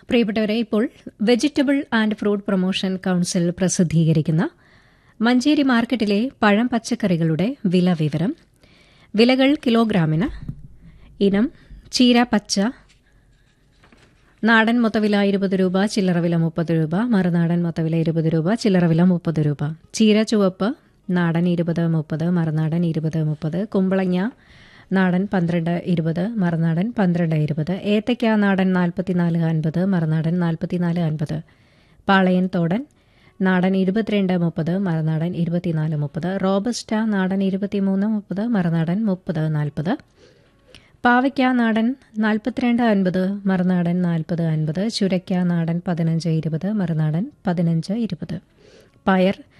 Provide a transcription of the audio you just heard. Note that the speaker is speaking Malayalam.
പ്രിയപ്പെട്ടവരെ ഇപ്പോൾ vegetable and fruit promotion council പ്രസിദ്ധീകരിക്കുന്ന മഞ്ചേരി മാർക്കറ്റിലെ പഴം പച്ചക്കറികളുടെ വില വിവരം വിലകൾ കിലോഗ്രാമിന് ഇനം ചീര പച്ച നാടൻ മൊത്തവില ഇരുപത് രൂപ ചില്ലറ വില മുപ്പത് രൂപ മറുനാടൻ മൊത്തവില ഇരുപത് രൂപ ചില്ലറ വില മുപ്പത് രൂപ ചീര ചുവപ്പ് നാടൻ ഇരുപത് മുപ്പത് മറുനാടൻ ഇരുപത് മുപ്പത് കുമ്പളങ്ങ നാടൻ പന്ത്രണ്ട് ഇരുപത് മറുനാടൻ പന്ത്രണ്ട് ഇരുപത് ഏത്തയ്ക്ക നാടൻ നാൽപ്പത്തിനാല് അൻപത് മറുനാടൻ നാൽപ്പത്തിനാല് അൻപത് പാളയൻ തോടൻ നാടൻ ഇരുപത്തിരണ്ട് മുപ്പത് മറുനാടൻ ഇരുപത്തിനാല് മുപ്പത് റോബസ്റ്റ നാടൻ ഇരുപത്തിമൂന്ന് മുപ്പത് മറുനാടൻ മുപ്പത് നാൽപ്പത് പാവയ്ക്ക നാടൻ നാൽപ്പത്തിരണ്ട് അൻപത് മറുനാടൻ നാൽപ്പത് അൻപത് ചുരയ്ക്ക നാടൻ പതിനഞ്ച് ഇരുപത് മറുനാടൻ പതിനഞ്ച് ഇരുപത് പയർ